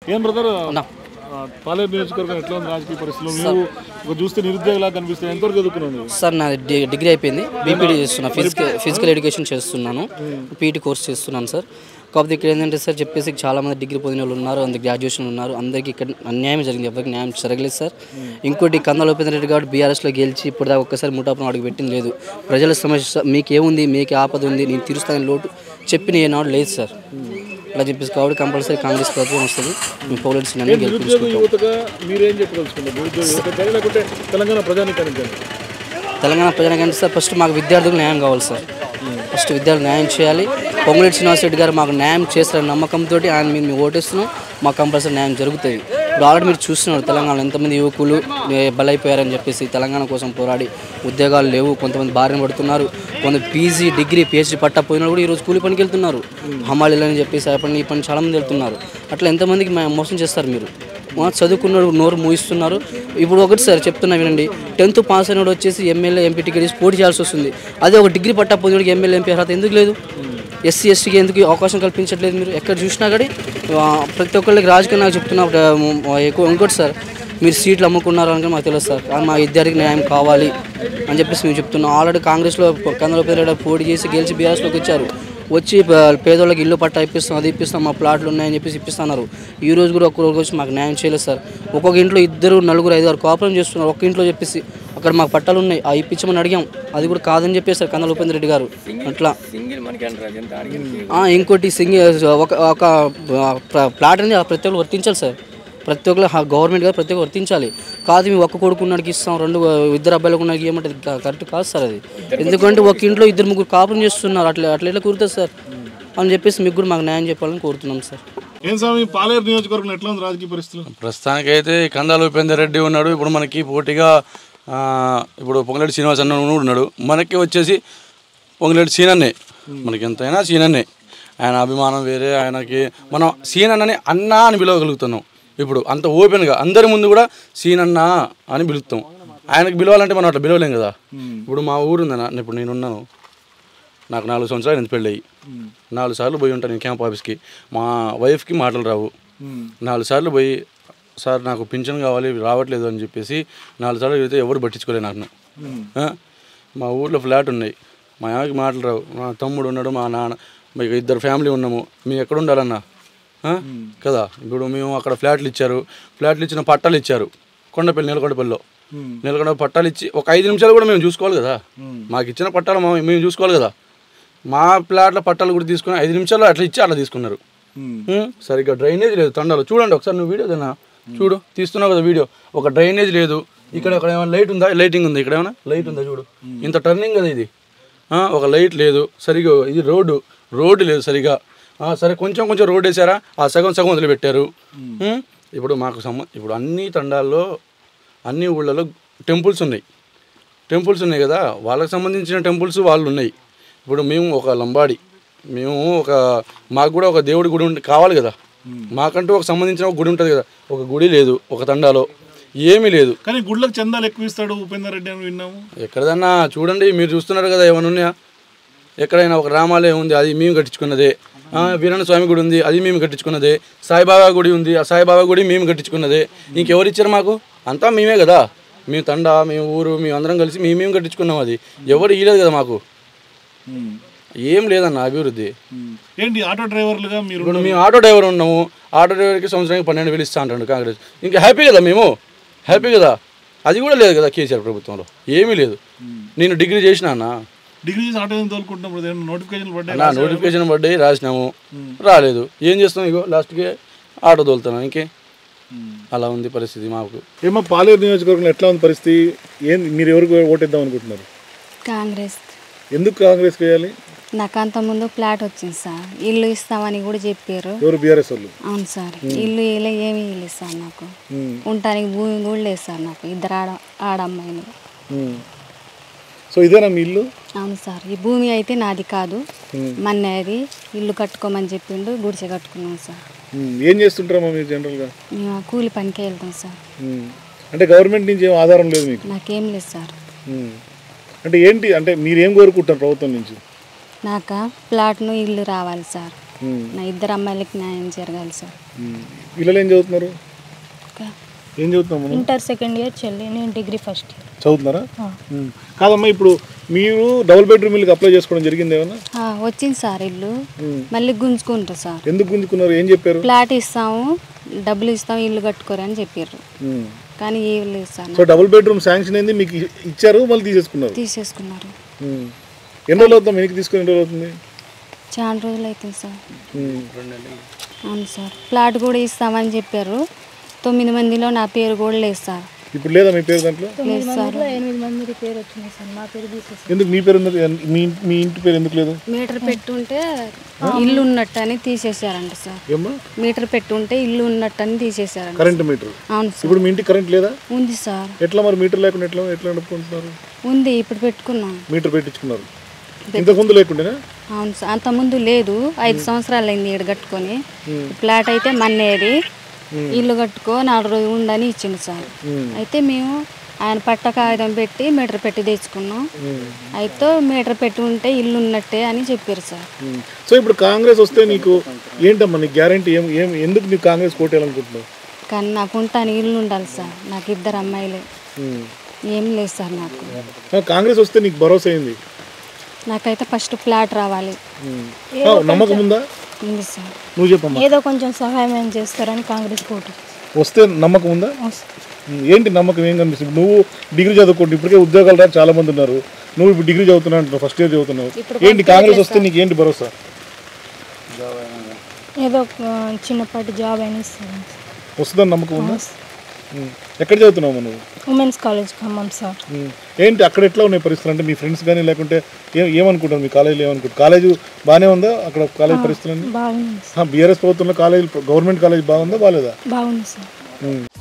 ఏం బ్రదర్ అన్నా. పాలేరు నియోజకవర్గం ఎట్లా ఉంది రాజకీయ పరిస్థితులు నువ్వు ఒక చూస్తే నిరుద్యోగలా కనిపిస్తుంది ఎంతవరకు చదువుకున్నావు నువ్వు సార్ నా డి- డిగ్రీ అయిపోయింది బీపీడీ చేస్తున్నా ఫిజికల్ ఫిజికల్ ఎడ్యుకేషన్ చేస్తున్నాను పీటీ కోర్స్ చేస్తున్నాను సార్ కాకపోతే ఇక్కడ ఏంటంటే సార్ చెప్పేసి చాలా మంది డిగ్రీ పొందిన వాళ్ళు ఉన్నారు అందరు గ్రాడ్యుయేషన్ ఉన్నారు అందరికీ ఇక్కడ అన్యాయం జరిగింది ఎవరికి న్యాయం జరగలేదు సార్ ఇంకోటి కందాల ఉపేంద్ర రెడ్డి గారు బీఆర్ఎస్లో గెలిచి ఇప్పుడు దాకా ఒక్కసారి ముఠాపురం అడుగు పెట్టింది లేదు ప్రజల సమస్య మీకేముంది మీకు ఆపద ఉంది నేను తీరుస్తాను లోటు చెప్పిన ఏనాడు లేదు సార్ అలా చెప్పేసి కాబట్టి కంపల్సరీ కాంగ్రెస్ ప్రభుత్వం వస్తుంది మేము పౌలెట్ సినిమా నిరుద్యోగ గెలిపించుకుంటాం యువతగా మీరేం చెప్పదలుచుకున్నారు నిరుద్యోగ యువత లేకుంటే తెలంగాణ ప్రజానికానికి తెలంగాణ ప్రజలకంటే సార్ ఫస్ట్ మాకు విద్యార్థులకు న్యాయం కావాలి సార్ ఫస్ట్ విద్యార్థులకు న్యాయం చేయాలి పొంగులేటి శ్రీనివాస్ రెడ్డి గారు మాకు న్యాయం చేస్తారని నమ్మకంతో ఆయన మీద మేము ఓటేస్తున్నాం మాకు కంపల్సరీ న్యాయం జరుగుతుంది ఇప్పుడు ఆల్రెడీ మీరు చూస్తున్నారు తెలంగాణలో ఎంతమంది యువకులు ఏ, బలైపోయారని చెప్పేసి తెలంగాణ కోసం పోరాడి ఉద్యోగాలు లేవు కొంతమంది బారిన పడుతున్నారు కొంత పీజీ డిగ్రీ పిహెచ్డీ పట్టా పోయినా కూడా ఈరోజు కూలి పనికి వెళ్తున్నారు హమాలీలని చెప్పేసి ఆ పని ఈ పని చాలామంది వెళ్తున్నారు అట్లా ఎంతమందికి మ- మోసం చేస్తారు మీరు మా చదువుకున్నాడు నోరు మూయిస్తున్నారు ఇప్పుడు ఒకటి సార్ చెప్తున్నా వినండి టెన్త్ పాస్ అయినోడు వచ్చేసి ఎమ్మెల్యే ఎంపీ టికెట్ తీసి పోటీ చేయాల్సి వస్తుంది అదే ఒక డిగ్రీ పట్టా పొందినోడికి ఎమ్మెల్యే ఎంపీ అర్హత ఎందుకు లేదు ఎస్సీ ఎస్టీకి ఎందుకు అవకాశం కల్పించట్లేదు మీరు ఎక్కడ చూసినా కానీ ఆ, ప్రతి ఒక్కళ్ళకి రాజకీయ నాకు చెప్తున్నా ఆ, ఎక్కువ ఇంకోటి సార్ మీరు సీట్లు అమ్ముకున్నారు అని మాకు తెలుసు సార్ కానీ మా ఇద్దరికి న్యాయం కావాలి అని చెప్పేసి మేము చెప్తున్నాం ఆల్రెడీ కాంగ్రెస్లో కందల పేరు పోటీ చేసి గెలిచి బీఆర్ఎస్లోకి వచ్చారు వచ్చి ప- పేదోళ్ళకి ఇల్లు పట్టా ఇప్పిస్తాం అది ఇప్పిస్తాం మా ప్లాట్లు ఉన్నాయని చెప్పేసి ఇప్పిస్తున్నారు ఈ రోజు కూడా ఒక్క రోజు వచ్చి మాకు న్యాయం చేయలేదు సార్ ఒక్కొక్క ఇంట్లో ఇద్దరు నలుగురు ఐదు ఆరు కాపురం చేస్తున్నారు ఒక్క ఇంట్లో చెప్పేసి అక్కడ మాకు పట్టాలు ఉన్నాయి ఆ ఇప్పించమని అడిగాం అది కూడా కాదని చెప్పేసారు కందల ఉపేంద్ర రెడ్డి గారు అట్లా ఆ, ఇంకోటి సింగిల్ ఒక ఒక ప్ర- ప్లాట్ అనేది ఆ ప్రతి ఒక్కరు వర్తించాలి సార్ ప్రతి ఒక్కరు గవర్నమెంట్ గారు ప్రతి ఒక్కరు వర్తించాలి కాదు మేము ఒక్క కొడుకున్నాడికి ఇస్తాం రెండు ఇద్దరు అబ్బాయిలకు ఉన్నకి ఏమంటే కరెక్ట్ కాదు సార్ అది ఎందుకంటే ఒక ఇంట్లో ఇద్దరు ముగ్గురు కాపురం చేస్తున్నారు అట్లా అట్లా ఎట్లా కుదురుతుంది సార్ అని చెప్పేసి మీకు కూడా మాకు న్యాయం చెప్పాలని కోరుతున్నాం సార్ ఏం స్వామి పాలేరు నియోజకవర్గం ఎట్లా ఉంది రాజకీయ పరిస్థితులు ప్రస్తుతానికైతే కందాల ఉపేందర్ రెడ్డి ఉన్నాడు ఇప్పుడు మనకి పోటీగా ఆ, ఇప్పుడు పొంగలేటి శ్రీనివాస్ అన్న కూడా ఉన్నాడు మనకి వచ్చేసి పొంగలేటి సీనన్నే మనకి ఎంతైనా సీనన్నే ఆయన అభిమానం వేరే ఆయనకి మనం సీనన్నని అన్నా అని పిలవగలుగుతున్నాం ఇప్పుడు అంత ఓపెన్గా అందరి ముందు కూడా సీనన్న అని పిలుస్తాం ఆయనకి పిలవాలంటే మనం అట్లా పిలవలేం కదా ఇప్పుడు మా ఊరు ఉందన్న ఇప్పుడు నేనున్నాను నాకు నాలుగు సంవత్సరాలు ఎంత పెళ్ళి నాలుగు సార్లు పోయి ఉంటాను నేను క్యాంప్ ఆఫీస్కి మా వైఫ్కి మాటలు రావు నాలుగు సార్లు పోయి సార్ నాకు పింఛన్ కావాలి రావట్లేదు అని చెప్పేసి నాలుగు సార్లు వెళ్తే ఎవరు పట్టించుకోలేదు నాకు ఆ? మా ఊర్లో ఫ్లాట్ ఉన్నాయి మా ఆమెకి మాటలు రావు మా తమ్ముడు ఉన్నాడు మా నాన్న మీకు ఇద్దరు ఫ్యామిలీ ఉన్నాము మేము ఎక్కడ ఉండాలన్నా ఆ? కదా ఇప్పుడు మేము అక్కడ ఫ్లాట్లు ఇచ్చారు ఫ్లాట్లు ఇచ్చిన పట్టాలు ఇచ్చారు కొండపల్లి నీలకొండపల్లిలో నీలకొండ పట్టాలు ఇచ్చి ఒక ఐదు నిమిషాలు కూడా మేము చూసుకోవాలి కదా మాకు ఇచ్చిన పట్టాలు మా- మేము చూసుకోవాలి కదా మా ప్లాట్ల పట్టాలు కూడా తీసుకుని ఐదు నిమిషాల్లో అట్లా ఇచ్చి అట్లా తీసుకున్నారు ఉం? సరిగ్గా డ్రైనేజ్ లేదు తండాలో చూడండి ఒకసారి నువ్వు వీడియో తిన్నా చూడు తీస్తున్నావు కదా వీడియో ఒక డ్రైనేజ్ లేదు ఇక్కడ ఇక్కడ ఏమైనా లైట్ ఉందా లైటింగ్ ఉంది ఇక్కడ ఏమైనా లైట్ ఉందా చూడు ఇంత టర్నింగ్ కదా ఇది ఆ, ఒక లైట్ లేదు సరిగా ఇది రోడ్డు రోడ్డు లేదు సరిగా ఆ, సరే కొంచెం కొంచెం రోడ్ వేసారా ఆ సగం సగం వదిలిపెట్టారు ఉం? ఇప్పుడు మాకు సంబ ఇప్పుడు అన్ని తండాల్లో అన్ని ఊళ్ళలో టెంపుల్స్ ఉన్నాయి టెంపుల్స్ ఉన్నాయి కదా వాళ్ళకి సంబంధించిన టెంపుల్స్ వాళ్ళు ఉన్నాయి ఇప్పుడు మేము ఒక లంబాడి మేము ఒక మాకు కూడా ఒక దేవుడి గుడి ఉండి కావాలి కదా మాకంటూ ఒక సంబంధించిన ఒక గుడి ఉంటుంది కదా ఒక గుడి లేదు ఒక తండాలో ఏమీ లేదు కానీ గుడ్లకు చందాలు ఎక్కువ ఇస్తాడు ఉపేందర్ రెడ్డి అని విన్నాము ఎక్కడదన్నా చూడండి మీరు చూస్తున్నారు కదా ఏమైనా ఉన్నాయా ఎక్కడైనా ఒక రామాలయం ఉంది అది మేము కట్టించుకున్నదే ఆ, వీరన్న స్వామి గుడి ఉంది అది మేము కట్టించుకున్నదే సాయిబాబా గుడి ఉంది ఆ సాయిబాబా గుడి మేము కట్టించుకున్నదే ఇంకెవరు ఇచ్చారు మాకు అంతా మేమే కదా మేము తండ మేము ఊరు మేము అందరం కలిసి మేము మేము కట్టించుకున్నాం అది ఎవరు ఇవ్వలేదు కదా మాకు ఏం లేదన్న అభివృద్ధి ఏంటి ఆటో డ్రైవర్లుగా మీరు ఇప్పుడు మేము ఆటో డ్రైవర్ ఉన్నాము ఆటో డ్రైవర్కి సంవత్సరానికి పన్నెండు వేలు ఇస్తా అంటాడు కాంగ్రెస్ ఇంకా హ్యాపీ కదా మేము హ్యాపీ కదా అది కూడా లేదు కదా కేసీఆర్ ప్రభుత్వంలో ఏమీ లేదు నేను డిగ్రీ చేసిన అన్న డిగ్రీ చేసి ఆటో తోలుకుంటున్నప్పుడు నోటిఫికేషన్లు పడ్డాయి నా నోటిఫికేషన్ పడ్డాయి రాసినాము రాలేదు ఏం చేస్తాం ఇగో లాస్ట్కి ఆటో తోలుతున్నాం ఇంకే అలా ఉంది పరిస్థితి మాకు ఏమో పాలేరు నియోజకవర్గంలో ఎట్లా ఉంది పరిస్థితి ఏం మీరు ఎవరికి ఓటేద్దాం అనుకుంటున్నారు కాంగ్రెస్ ఎందుకు కాంగ్రెస్ వేయాలి నాకు అంత ముందు ఫ్లాట్ వచ్చింది సార్ ఇల్లు ఇస్తామని కూడా చెప్పారు ఎవరు బీఆర్ఎస్ వాళ్ళు అవును సార్ ఇల్లు ఇలా ఏమి ఇల్లు ఇస్తారు నాకు ఉండటానికి భూమి కూడా లేదు సార్ నాకు ఇద్దరు ఆడ ఆడమ్మాయిలు ఉమ్. సో ఇదేనా మీ ఇల్లు అవును సార్ ఈ భూమి అయితే నాది కాదు మన్నది ఇల్లు కట్టుకోమని చెప్పిండు గుడిసె కట్టుకున్నాం సార్ ఉమ్. ఏం చేస్తుంటారమ్మా మీరు జనరల్గా మేము ఆ కూలి పనికి వెళ్తాం సార్ ఉమ్. అంటే గవర్నమెంట్ నుంచి ఏం ఆధారం లేదు మీకు నాకేం లేదు సార్ ఉమ్. అంటే ఏంటి అంటే మీరు ఏం కోరుకుంటారు ప్రభుత్వం నుంచి నాకు ప్లాట్ను ఇల్లు రావాలి సార్ ఉమ్, నా ఇద్దరు అమ్మాయిలకి న్యాయం జరగాలి సార్ ఉమ్. పిల్లలు ఏం చదువుతున్నారు ఇంకా ఏం చదువుతున్నాము ఇంటర్ సెకండ్ ఇయర్ చెల్లి నేను డిగ్రీ ఫస్ట్ ఇయర్ చదువుతున్నారా ఉమ్. కాదమ్మా ఇప్పుడు మీరు డబుల్ బెడ్రూమ్ ఇల్లుకి అప్లై చేసుకోవడం జరిగింది ఏమన్నా ఆ, వచ్చింది సార్ ఇల్లు మళ్ళీ గుంజుకుంటారు సార్ ఎందుకు గుంజుకున్నారు ఏం చెప్పారు ఫ్లాట్ ఇస్తాము డబ్బులు ఇస్తాము ఇల్లు కట్టుకోరు అని చెప్పారు ఉమ్. కానీ ఏం లేదు sir so double bedroom sanction అయింది మీకు ఇ- ఇచ్చారు మళ్ళీ తీసేసుకున్నారు తీసేసుకున్నారు ఉమ్. ఎన్ని రోజులు అవుతుంది మీకు తీసుకుని ఎన్ని రోజులు అవుతుంది చాలా రోజులు అవుతుంది సార్ ఉమ్. అవును సార్ ఫ్లాట్ కూడా ఇస్తామని చెప్పారు తొమ్మిది మందిలో నా పేరు కూడా లేదు సార్ ఇప్పుడు లేదా మీ పేరు దాంట్లో లేదు సార్ ఎనిమిది మంది పేరు వచ్చినాయి సార్ మా పేరు తీసేసి ఎందుకు మీ పేరు ఉన్నది మీ మీ ఇంటి పేరు ఎందుకు లేదు మీటర్ పెట్టుంటే ఇల్లు ఉన్నట్టు అని తీసేసారంట సార్ ఏమ్మా మీటర్ పెట్టుంటే ఇల్లు ఉన్నట్టు అని తీసేసారంట కరెంట్ మీటర్ అవును సార్ ఇప్పుడు మీ ఇంటికి కరెంట్ లేదా ఉంది సార్ ఎట్లా మరి మీటర్ లేకుండా ఎట్లా ఎట్లా నడుపుకుంటున్నారు ఉంది ఇప్పుడు పెట్టుకున్నాం మీటర్ పెట్టించుకున్నారు ఇంతకు ముందు లేకుండేనా అవును సార్ అంతకుముందు లేదు ఐదు సంవత్సరాలు అయింది ఇక్కడ కట్టుకొని ఫ్లాట్ అయితే మన్నేది ఇల్లు కట్టుకో నాలుగు రోజులు ఉండని ఇచ్చిండు సార్ అయితే మేము ఆయన పట్ట కాగితం పెట్టి మీటర్ పెట్టి తెచ్చుకున్నాం అయితే మీటర్ పెట్టి ఉంటే ఇల్లు ఉన్నట్టే అని చెప్పారు సార్ ఉమ్. సో ఇప్పుడు కాంగ్రెస్ వస్తే నీకు ఏంటమ్మా నీకు గ్యారంటీ ఏం ఏం ఎందుకు నీకు కాంగ్రెస్ కోటేయాలనుకుంటున్నావు కానీ నాకు ఉంటాను ఇల్లు ఉండాలి సార్ నాకు ఇద్దరు అమ్మాయిలే ఉమ్. ఏం లేదు సార్ నాకు ఆ, కాంగ్రెస్ వస్తే నీకు భరోసా అయింది నాకైతే ఫస్ట్ ఫ్లాట్ రావాలి ఉమ్. ఆ, నమ్మకం ఉందా ఉంది సార్ నువ్వు చెప్పమ్మా ఏదో కొంచెం సహాయం ఏం చేస్తారని కాంగ్రెస్ కోటు వస్తే నమ్మకం ఉందా ఉమ్. ఏంటి నమ్మకం ఏం కనిపిస్తుంది నువ్వు డిగ్రీ చదువుకుంటూ ఇప్పటికే ఉద్యోగాలు రాని చాలా మంది ఉన్నారు నువ్వు ఇప్పుడు డిగ్రీ చదువుతున్నావు అంటున్నావు ఫస్ట్ ఇయర్ చదువుతున్నావు ఏంటి కాంగ్రెస్ వస్తే నీకు ఏంటి భరోసా ఏదో ఆ, చిన్నపాటి జాబ్ అయినా ఇస్తారు వస్తుందని నమ్మకం ఉందా ఉమ్. ఎక్కడ చదువుతున్నావు నువ్వు ఉమెన్స్ కాలేజ్ ఖమ్మం సార్ ఉమ్. ఏంటి అక్కడ ఎట్లా ఉన్నాయి పరిస్థితులు అంటే మీ ఫ్రెండ్స్ కానీ లేకుంటే ఏ ఏమనుకుంటారు మీ కాలేజీలో ఏమనుకుంటారు కాలేజ్ బాగానే ఉందా అక్కడ కాలేజ్ పరిస్థితులు బాగుంది సార్ బీఆర్ఎస్ ప్రభుత్వంలో కాలేజ్ గవర్నమెంట్ కాలేజ్ బాగుందా బాగాలేదా బాగుంది సార్ ఉమ్.